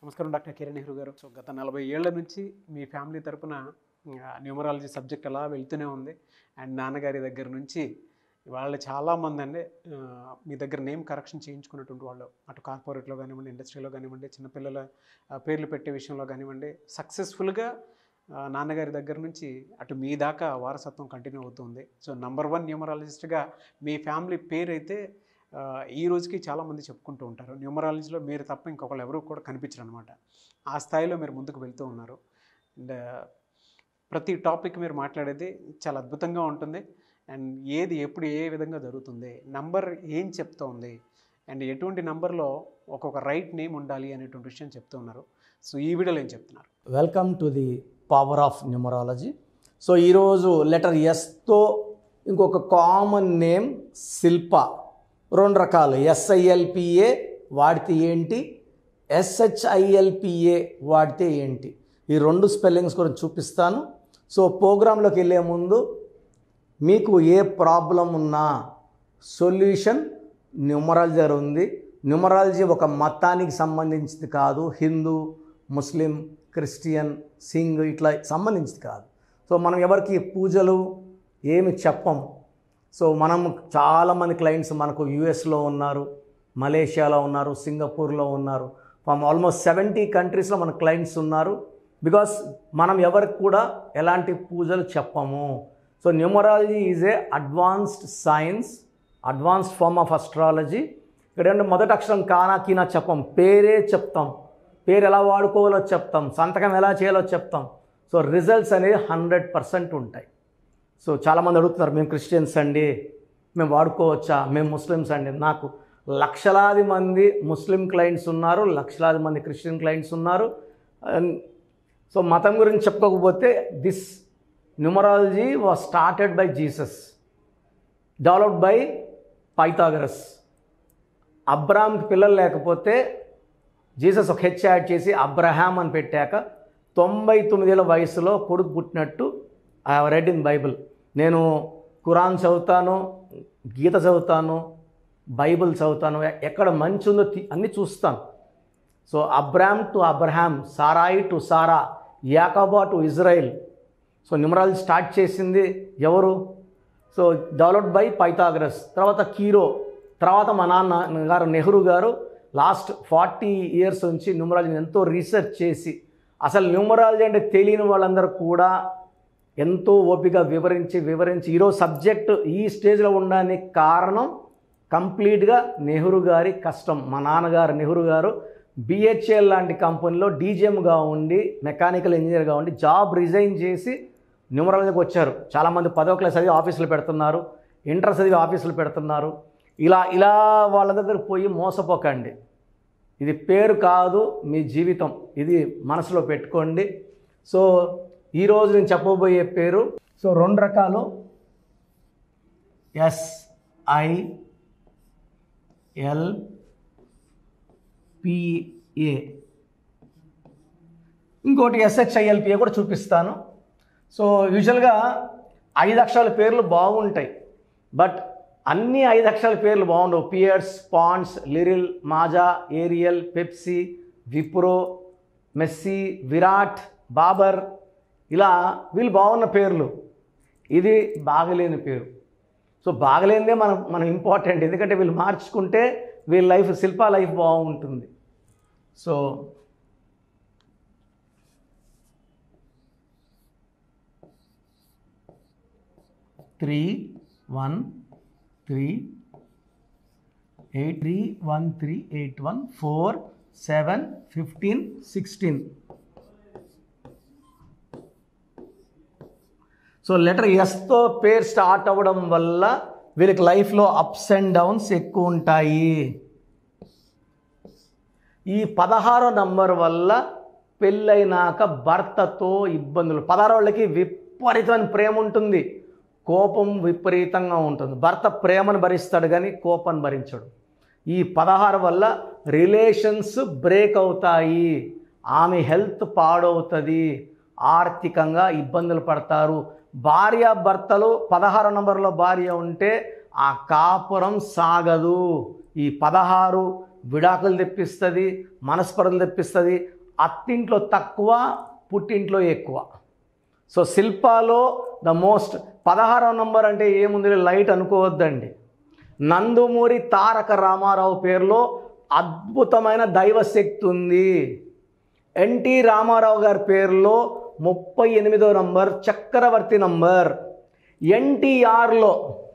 నమస్కారం doctor Kiran Nehru garu so గత నలభై ఏళ్ల నుంచి మీ ఫ్యామిలీ తరపున న్యూమరాలజీ సబ్జెక్ట్ అలా వెళ్తూనే ఉంది అండ్ నాన్నగారి దగ్గర నుంచి వాళ్ళు చాలామంది అండి ఆ, మీ దగ్గర నేమ్ కరెక్షన్ చేయించుకున్నటువంటి వాళ్ళు అటు కార్పొరేట్లో కానివ్వండి ఇండస్ట్రీలో కానివ్వండి చిన్నపిల్లల ఆ, పేర్లు పెట్టే విషయంలో కానివ్వండి సక్సెస్ఫుల్గా నాన్నగారి దగ్గర నుంచి అటు మీ దాకా వారసత్వం కంటిన్యూ అవుతుంది సో నంబర్ వన్ న్యూమరాలజిస్ట్గా మీ ఫ్యామిలీ పేరు అయితే ఆ, ఈ రోజుకి చాలామంది చెప్పుకుంటూ ఉంటారు న్యూమరాలజీలో మీరు తప్ప ఇంకొకళ్ళు ఎవరు కూడా కనిపించరు అనమాట ఆ స్థాయిలో మీరు ముందుకు వెళ్తూ ఉన్నారు అండ్ ప్రతి టాపిక్ మీరు మాట్లాడేది చాలా అద్భుతంగా ఉంటుంది అండ్ ఏది ఎప్పుడు ఏ విధంగా జరుగుతుంది నంబర్ ఏం చెప్తోంది అండ్ ఎటువంటి నంబర్లో ఒక్కొక్క రైట్ నేమ్ ఉండాలి అనేటువంటి విషయం చెప్తూ ఉన్నారు సో ఈ వీడియోలో ఏం చెప్తున్నారు welcome to the power of numerology so ఈరోజు లెటర్ ఎస్తో ఇంకొక కామన్ నేమ్ శిల్ప రెండు రకాలు ఎస్ఐఎల్పిఏ వాడితే ఏంటి ఎస్హెచ్ఐఎల్పిఏ వాడితే ఏంటి ఈ రెండు స్పెల్లింగ్స్ గురించి చూపిస్తాను సో ప్రోగ్రాంలోకి వెళ్ళే ముందు మీకు ఏ ప్రాబ్లం ఉన్నా సొల్యూషన్ న్యూమరాలజీ దగ్గర ఉంది న్యూమరాలజీ ఒక మతానికి సంబంధించింది కాదు హిందూ ముస్లిం క్రిస్టియన్ సింగ్ ఇట్లా సంబంధించింది కాదు సో మనం ఎవరికి పూజలు ఏమి చెప్పం సో మనం చాలామంది క్లయింట్స్ మనకు యుఎస్లో ఉన్నారు మలేషియాలో ఉన్నారు సింగపూర్లో ఉన్నారు ఫ్రమ్ ఆల్మోస్ట్ సెవెంటీ కంట్రీస్లో మన క్లయింట్స్ ఉన్నారు బికాస్ మనం ఎవరికి కూడా ఎలాంటి పూజలు చెప్పము so numerology is a advanced science advanced form of astrology ఇక్కడ ఏంటంటే మొదటి అక్షరం కానా కీనా చెప్పం పేరే చెప్తాం పేరు ఎలా వాడుకోవాలో చెప్తాం సంతకం ఎలా చేయాలో చెప్తాం సో రిజల్ట్స్ అనేవి హండ్రెడ్ పర్సెంట్ ఉంటాయి సో చాలామంది అడుగుతున్నారు మేము క్రిస్టియన్స్ అండి మేము వాడుకోవచ్చా మేము ముస్లిమ్స్ అండి నాకు లక్షలాది మంది ముస్లిం క్లయింట్స్ ఉన్నారు లక్షలాది మంది క్రిస్టియన్ క్లయింట్స్ ఉన్నారు అండ్ సో మతం గురించి చెప్పుకోకపోతే this numerology was started by Jesus developed by Pythagoras అబ్రామ్కి పిల్లలు లేకపోతే జీసస్ ఒక హెచ్ యాడ్ చేసి అబ్రహాం అని పెట్టాక తొంభై తొమ్మిదేళ్ళ వయసులో కొడుకు పుట్టినట్టు I have read in Bible నేను ఖురాన్ చదువుతాను గీత చదువుతాను బైబిల్ చదువుతాను ఎ- ఎక్కడ మంచి ఉందో తీ- అన్నీ చూస్తాను so Abram to Abraham Sarai to Sarah యాకబా to Israel so numerology start చేసింది ఎవరు సో డెవలప్డ్ బై పైథాగరస్ తర్వాత కీరో తర్వాత మా నాన్న గారు నెహ్రూ గారు లాస్ట్ ఫార్టీ ఇయర్స్ నుంచి న్యూమరాలజీని ఎంతో రీసెర్చ్ చేసి అసలు న్యూమరాలజీ అంటే తెలియని వాళ్ళందరూ కూడా ఎంతో ఓపిక వివరించి వివరించి ఈరోజు సబ్జెక్ట్ ఈ స్టేజ్లో ఉండడానికి కారణం కంప్లీట్గా నెహ్రూ గారి కష్టం మా నాన్నగారు నెహ్రూ గారు బిహెచ్ఎల్ లాంటి కంపెనీలో డీజీఎంగా ఉండి మెకానికల్ ఇంజనీర్గా ఉండి జాబ్ రిజైన్ చేసి న్యూమరాలజీకి వచ్చారు చాలామంది పదో క్లాస్ చదివి ఆఫీసులు పెడుతున్నారు ఇంటర్ చదివి ఆఫీసులు పెడుతున్నారు ఇలా ఇలా వాళ్ళ దగ్గర పోయి మోసపోకండి ఇది పేరు కాదు మీ జీవితం ఇది మనసులో పెట్టుకోండి సో ఈరోజు నేను చెప్పబోయే పేరు సో రెండు రకాలు ఎస్ఐ ఎల్ పిఏ ఇంకోటి ఎస్హెచ్ఐఎల్పిఏ కూడా చూపిస్తాను సో యూజువల్గా ఐదు అక్షరాల పేర్లు బాగుంటాయి బట్ అన్ని ఐదు అక్షరాల పేర్లు బాగుండవు Pears Ponds Liril Maaza Ariel Pepsi Wipro Messi Virat Babar ఇలా వీళ్ళు బాగున్న పేర్లు ఇది బాగలేని పేరు సో బాగలేనిదే మనం మనం ఇంపార్టెంట్ ఎందుకంటే వీళ్ళు మార్చుకుంటే వీళ్ళ లైఫ్ శిల్ప లైఫ్ బాగుంటుంది so three one three eight three one three eight one four seven fifteen sixteen so letter ఎస్తో పేరు స్టార్ట్ అవ్వడం వల్ల వీళ్ళకి లైఫ్లో అప్స్ అండ్ డౌన్స్ ఎక్కువ ఉంటాయి ఈ పదహారో నంబర్ వల్ల పెళ్ళైనాక భర్తతో ఇబ్బందులు పదహారో వాళ్ళకి విపరీతమైన ప్రేమ ఉంటుంది కోపం విపరీతంగా ఉంటుంది భర్త ప్రేమను భరిస్తాడు కానీ కోపాన్ని భరించడు ఈ పదహారు వల్ల రిలేషన్స్ బ్రేక్ అవుతాయి ఆమె హెల్త్ పాడవుతుంది ఆర్థికంగా ఇబ్బందులు పడతారు భార్య భర్తలు పదహారు నంబర్లో భార్య ఉంటే ఆ కాపురం సాగదు ఈ పదహారు విడాకులు తెప్పిస్తుంది మనస్పర్ధలు తెప్పిస్తుంది అత్తింట్లో తక్కువ పుట్టింట్లో ఎక్కువ సో శిల్పాలో ద మోస్ట్ పదహారవ నంబర్ అంటే ఏముంది లైట్ అనుకోవద్దండి నందుమూరి తారక రామారావు పేరులో అద్భుతమైన దైవశక్తి ఉంది ఎన్టీ రామారావు గారి పేరులో ముప్పై ఎనిమిదో నంబర్ చక్రవర్తి నంబర్ ఎన్టీఆర్లో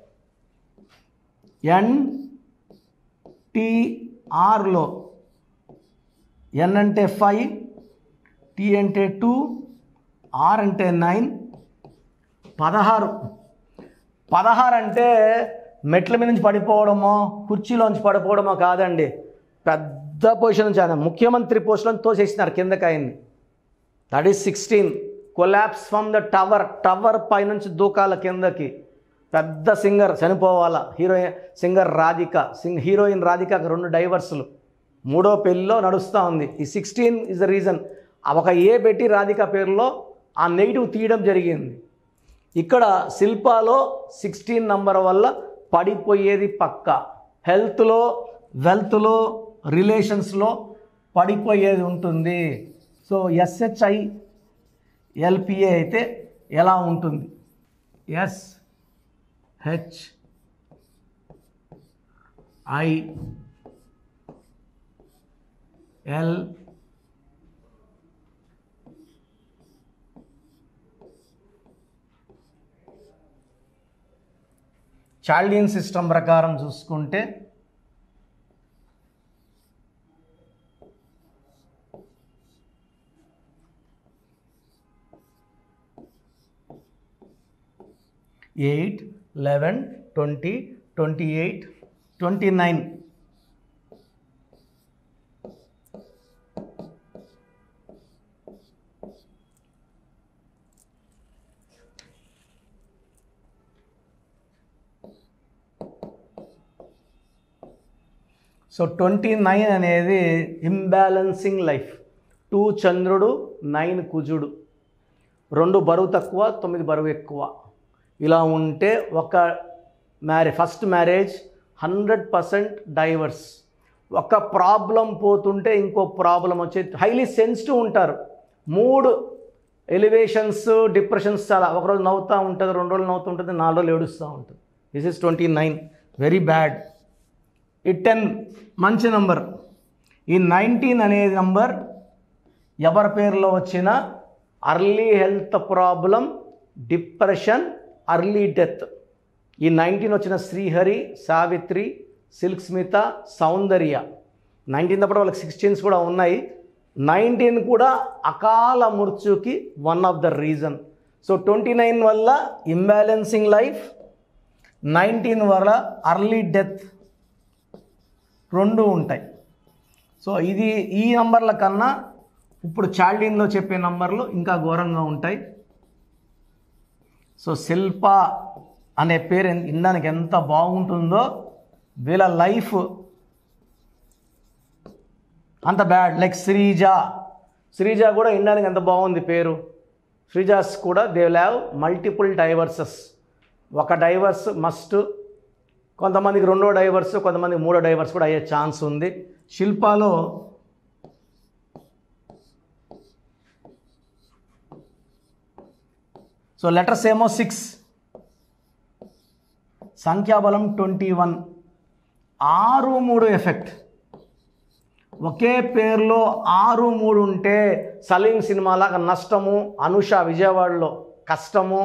ఎన్టీఆర్లో ఎన్ అంటే ఫైవ్ టీ అంటే టూ ఆర్ అంటే నైన్ పదహారు పదహారు అంటే మెట్ల మీద నుంచి పడిపోవడమో కుర్చీలోంచి పడిపోవడమో కాదండి పెద్ద పొజిషన్ నుంచి ఆయన ముఖ్యమంత్రి పోస్టులో తోసేసినారు కిందకి ఆయన్ని that is sixteen collapse from the tower tower పైనుంచి దూకాల కిందకి పెద్ద సింగర్ చనిపోవాలా heroine singer Radhika Singh heroine Radhika రెండు డైవర్స్లు మూడో పెళ్ళిలో నడుస్తూ ఉంది ఈ సిక్స్టీన్ ఇస్ ద రీజన్ ఒక ఏ పెట్టి రాధిక పేరులో ఆ నెగిటివ్ తీయడం జరిగింది ఇక్కడ శిల్పాలో సిక్స్టీన్ నంబర్ వల్ల పడిపోయేది పక్క హెల్త్లో వెల్త్లో రిలేషన్స్లో పడిపోయేది ఉంటుంది సో ఎస్హెచ్ఐ ఎల్పిఏ అయితే ఎలా ఉంటుంది S H I L Chaldean system ప్రకారం చూసుకుంటే eight eleven twenty twenty eight twenty nine so twenty nine అనేది ఇంబ్యాలెన్సింగ్ లైఫ్ టూ చంద్రుడు నైన్ కుజుడు రెండు బరువు తక్కువ తొమ్మిది బరువు ఎక్కువ ఇలా ఉంటే ఒక marriage first marriage hundred percent divorce ఒక ప్రాబ్లం పోతుంటే ఇంకో ప్రాబ్లం వచ్చే హైలీ సెన్సిటివ్ ఉంటారు మూడు ఎలివేషన్స్ డిప్రెషన్స్ చాలా ఒకరోజు నవ్వుతూ ఉంటుంది రెండు రోజులు నవ్వుతూ ఉంటుంది నాలుగు రోజులు ఏడుస్తూ ఉంటుంది this is twenty nine very bad ఈ టెన్ మంచి నంబర్ ఈ నైన్టీన్ అనే నంబర్ ఎవరి పేరులో వచ్చిన early health problem depression early death ఈ నైన్టీన్ వచ్చిన శ్రీహరి సావిత్రి సిల్క్ స్మిత సౌందర్య నైన్టీన్ తప్పుడు వాళ్ళకి సిక్స్టీన్స్ కూడా ఉన్నాయి నైన్టీన్ కూడా అకాల మృత్యుకి one of the reason so twenty nine వల్ల ఇంబ్యాలెన్సింగ్ లైఫ్ నైన్టీన్ వల్ల అర్లీ డెత్ రెండు ఉంటాయి సో ఇది ఈ నంబర్ల కన్నా ఇప్పుడు చాల్డీన్లో చెప్పే నంబర్లు ఇంకా ఘోరంగా ఉంటాయి సో శిల్ప అనే పేరు ఎన్- వినడానికి ఎంత బాగుంటుందో వీళ్ళ లైఫ్ అంత బ్యాడ్ లైక్ శ్రీజ శ్రీజ కూడా వినడానికి ఎంత బాగుంది పేరు శ్రీజాస్ కూడా they will have multiple divorces ఒక డైవర్స్ మస్ట్ కొంతమందికి రెండో డైవర్స్ కొంతమందికి మూడో డైవర్స్ కూడా అయ్యే ఛాన్స్ ఉంది శిల్పాలో సో లెటర్స్ ఏమో సిక్స్ సంఖ్యాబలం ట్వంటీ వన్ ఆరు మూడు ఎఫెక్ట్ ఒకే పేరులో ఆరు మూడు ఉంటే సలీం సినిమాలాగా నష్టము అనుష విజయవాడలో కష్టము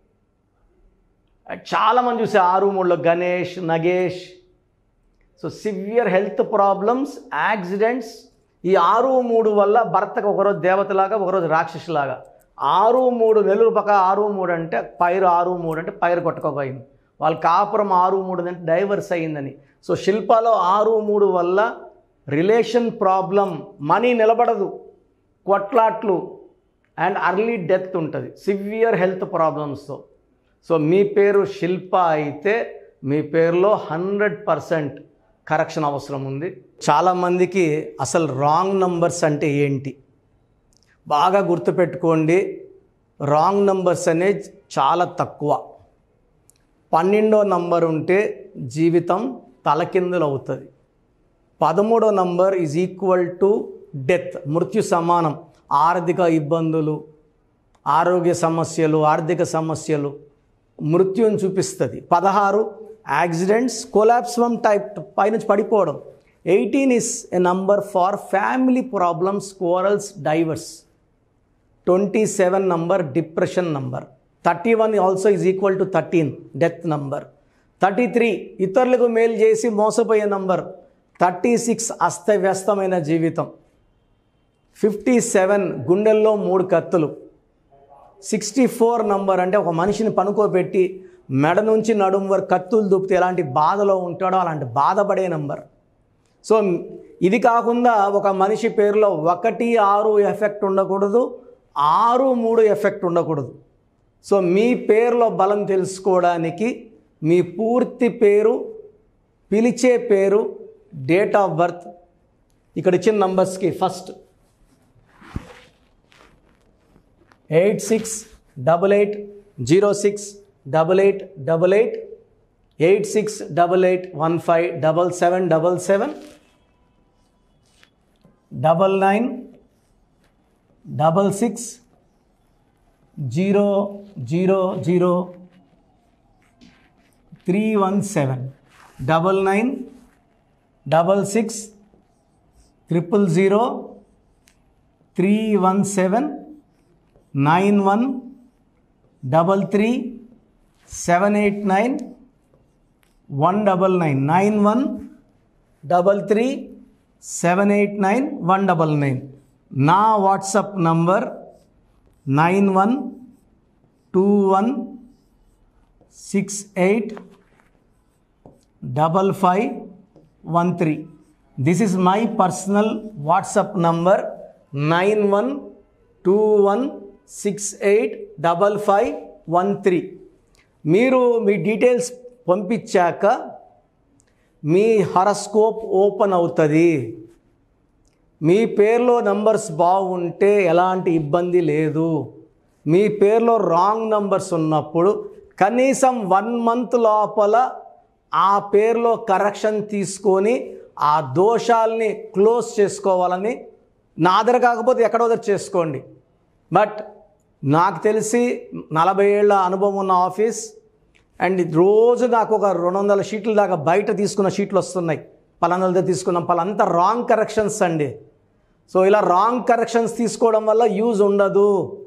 చాలామంది చూసే ఆరు మూడులో Ganesh Nagesh so severe health problems accidents ఈ ఆరు మూడు వల్ల భర్తకు ఒకరోజు దేవతలాగా ఒకరోజు రాక్షసులాగా ఆరు మూడు నెలలు పక్క ఆరు మూడు అంటే పైరు ఆరు మూడు అంటే పైరు కొట్టుకోపోయింది వాళ్ళ కాపురం ఆరు మూడు అంటే డైవర్స్ అయ్యిందని సో శిల్పాలో ఆరు మూడు వల్ల రిలేషన్ ప్రాబ్లం మనీ నిలబడదు కొట్లాట్లు అండ్ అర్లీ డెత్ ఉంటుంది సివియర్ హెల్త్ ప్రాబ్లమ్స్తో సో మీ పేరు శిల్ప అయితే మీ పేరులో హండ్రెడ్ పర్సెంట్ కరెక్షన్ అవసరం ఉంది చాలామందికి అసలు రాంగ్ నంబర్స్ అంటే ఏంటి బాగా గుర్తుపెట్టుకోండి రాంగ్ నంబర్స్ అనేది చాలా తక్కువ పన్నెండో నంబర్ ఉంటే జీవితం తలకిందులు అవుతుంది పదమూడో number is equal to death మృత్యు సమానం ఆర్థిక ఇబ్బందులు ఆరోగ్య సమస్యలు ఆర్థిక సమస్యలు మృత్యుని చూపిస్తుంది పదహారు యాక్సిడెంట్స్ కొలాప్స్వం టైప్ పైనుంచి పడిపోవడం eighteen is a number for family problems quarrels divorce twenty seven number depression number thirty one also is equal to thirteen death number thirty three ఇతరులకు మేలు చేసి మోసపోయే నంబర్ థర్టీ సిక్స్ అస్తవ్యస్తమైన జీవితం ఫిఫ్టీ సెవెన్ గుండెల్లో మూడు కత్తులు సిక్స్టీ ఫోర్ నంబర్ అంటే ఒక మనిషిని పనుకోబెట్టి మెడ నుంచి నడుము వరకు కత్తులు దుప్పితే ఎలాంటి బాధలో ఉంటాడో అలాంటి బాధపడే నంబర్ సో ఇది కాకుండా ఒక మనిషి పేరులో ఒకటి ఆరు ఎఫెక్ట్ ఉండకూడదు ఆరు మూడు ఎఫెక్ట్ ఉండకూడదు సో మీ పేరులో బలం తెలుసుకోవడానికి మీ పూర్తి పేరు పిలిచే పేరు డేట్ ఆఫ్ బర్త్ ఇక్కడ ఇచ్చిన నంబర్స్కి first eight six double eight zero six double eight double eight eight six double eight one five double seven double seven double nine double six zero zero zero three one seven double nine double six triple zero three one seven nine one double three seven eight nine one double nine nine one double three seven eight nine one double nine నా WhatsApp number nine one two one six eight double five one three this is my personal WhatsApp number nine one two one six eight double five one three మీరు మీ details పంపించాక మీ horoscope open అవుతుంది మీ పేరులో numbers బాగుంటే ఎలాంటి ఇబ్బంది లేదు మీ పేరులో రాంగ్ నంబర్స్ ఉన్నప్పుడు కనీసం వన్ మంత్ లోపల ఆ పేరులో కరెక్షన్ తీసుకొని ఆ దోషాల్ని క్లోజ్ చేసుకోవాలని నా దగ్గర కాకపోతే ఎక్కడో దగ్గర చేసుకోండి బట్ నాకు తెలిసి నలభై ఏళ్ళ అనుభవం ఉన్న ఆఫీస్ అండ్ రోజు నాకు ఒక రెండు వందల షీట్ల దాకా బయట తీసుకున్న షీట్లు వస్తున్నాయి పలానాల దగ్గర తీసుకున్నాం పలాంతా రాంగ్ కరెక్షన్స్ అండి సో ఇలా రాంగ్ కరెక్షన్స్ తీసుకోవడం వల్ల యూజ్ ఉండదు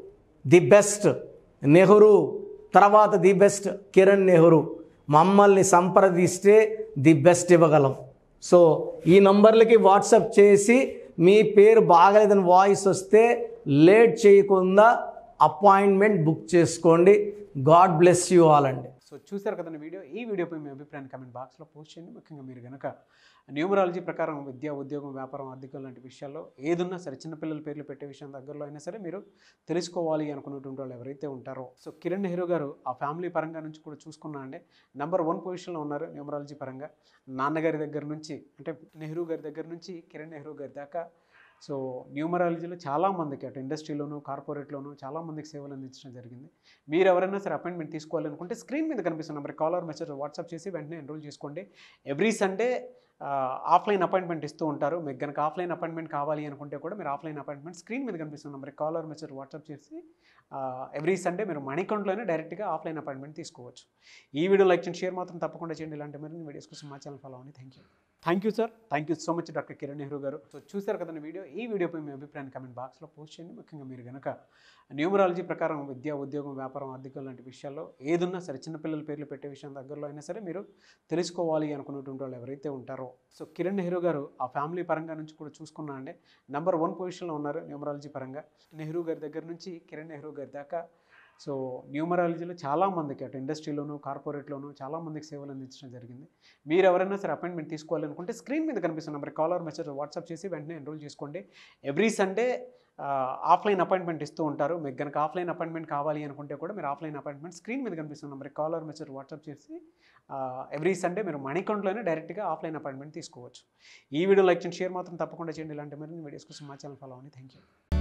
ది బెస్ట్ నెహ్రూ తర్వాత ది బెస్ట్ కిరణ్ నెహ్రూ మమ్మల్ని సంప్రదిస్తే ది బెస్ట్ ఇవ్వగలం సో ఈ నంబర్లకి వాట్సాప్ చేసి మీ పేరు బాగలేదని వాయిస్ వస్తే లేట్ చేయకుండా అపాయింట్మెంట్ బుక్ చేసుకోండి గాడ్ బ్లెస్ యూ ఆల్ అండి సో చూశారు కదండి వీడియో ఈ వీడియోపై మీ అభిప్రాయాన్ని కమెంట్ బాక్స్లో పోస్ట్ చేయండి ముఖ్యంగా మీరు కనుక న్యూమరాలజీ ప్రకారం విద్య ఉద్యోగం వ్యాపారం ఆర్థికం లాంటి విషయాల్లో ఏదున్నా సరే చిన్నపిల్లల పేర్లు పెట్టే విషయం దగ్గరలో అయినా సరే మీరు తెలుసుకోవాలి అనుకున్నటువంటి వాళ్ళు ఎవరైతే ఉంటారో సో కిరణ్ నెహ్రూ గారు ఆ ఫ్యామిలీ పరంగా నుంచి కూడా చూసుకున్నా అండి నెంబర్ వన్ పొజిషన్లో ఉన్నారు న్యూమరాలజీ పరంగా నాన్నగారి దగ్గర నుంచి అంటే నెహ్రూ గారి దగ్గర నుంచి కిరణ్ నెహ్రూ గారి దాకా సో న్యూమరాలజీలో చాలామందికి అటు ఇండస్ట్రీలోను కార్పొరేట్లోను చాలామందికి సేవలు అందించడం జరిగింది మీరు ఎవరైనా సరే అపాయింట్మెంట్ తీసుకోవాలనుకుంటే స్క్రీన్ మీద కనిపిస్తున్న నెంబర్ కాలర్ మెసేజ్ వాట్సాప్ చేసి వెంటనే ఎన్రోల్ చేసుకోండి ఎవ్రీ సండే ఆఫ్లైన్ అపాయింట్మెంట్ ఇస్తూ ఉంటారు మీకు కనుక ఆఫ్లైన్ అపాయింట్మెంట్ కావాలి అనుకుంటే కూడా మీరు ఆఫ్లైన్ అపాయింట్మెంట్ స్క్రీన్ మీద కనిపిస్తున్న నెంబర్ కాలర్ మెసేజ్ వాట్సాప్ చేసి ఎవ్రీ సండే మీరు మనీ అకౌంట్లోనే డైరెక్ట్గా ఆఫ్లైన్ అపాయింట్మెంట్ తీసుకోవచ్చు ఈ వీడియో లైక్ చేయండి షేర్ మాత్రం తప్పకుండా చేయండి ఇలాంటి మరిన్ని వీడియోస్ కోసం మా ఛానల్ ఫాలో అవ్వండి thank you thank you sir thank you so much doctor Kiran Nehru garu so చూశారు కదండి వీడియో ఈ వీడియోపై మీ అభిప్రాయాన్ని కమెంట్ బాక్స్లో పోస్ట్ చేయండి ముఖ్యంగా మీరు కనుక న్యూమరాలజీ ప్రకారం విద్య ఉద్యోగం వ్యాపారం ఆర్థికం లాంటి విషయాల్లో ఏదున్నా సరే చిన్నపిల్లల పేర్లు పెట్టే విషయం దగ్గరలో అయినా సరే మీరు తెలుసుకోవాలి అనుకున్నటువంటి వాళ్ళు ఎవరైతే ఉంటారో సో కిరణ్ నెహ్రూ గారు ఆ ఫ్యామిలీ పరంగా నుంచి కూడా చూసుకున్నా అండి నెంబర్ వన్ పొజిషన్లో ఉన్నారు న్యూమరాలజీ పరంగా నెహ్రూ గారి దగ్గర నుంచి కిరణ్ నెహ్రూ గారి దాకా సో న్యూమరాలజీలో చాలామందికి అటు ఇండస్ట్రీలోను కార్పొరేట్లోను చాలామందికి సేవలు అందించడం జరిగింది మీరు ఎవరైనా సరే అపాయింట్మెంట్ తీసుకోవాలనుకుంటే స్క్రీన్ మీద కనిపిస్తున్న నెంబర్ కాలర్ మెసేజ్ వాట్సాప్ చేసి వెంటనే ఎన్రోల్ చేసుకోండి ఎవ్రీ సండే ఆఫ్లైన్ అపాయింట్మెంట్ ఇస్తూ ఉంటారు మీకు కనుక ఆఫ్లైన్ అపాయింట్మెంట్ కావాలి అనుకుంటే కూడా మీరు ఆఫ్లైన్ అపాయింట్మెంట్ స్క్రీన్ మీద కనిపిస్తున్న నెంబర్ కాలర్ మెసేజ్ వాట్సాప్ చేసి ఎవ్రీ సండే మీరు మనీ అకౌంట్లోనే డైరెక్ట్గా ఆఫ్లైన్ అపాయింట్మెంట్ తీసుకోవచ్చు ఈ వీడియో లైక్ చేయండి షేర్ మాత్రం తప్పకుండా చేయండి ఇలాంటి మరిన్ని వీడియోస్ కోసం మా ఛానల్ ఫాలో అవ్వండి థ్యాంక్ యూ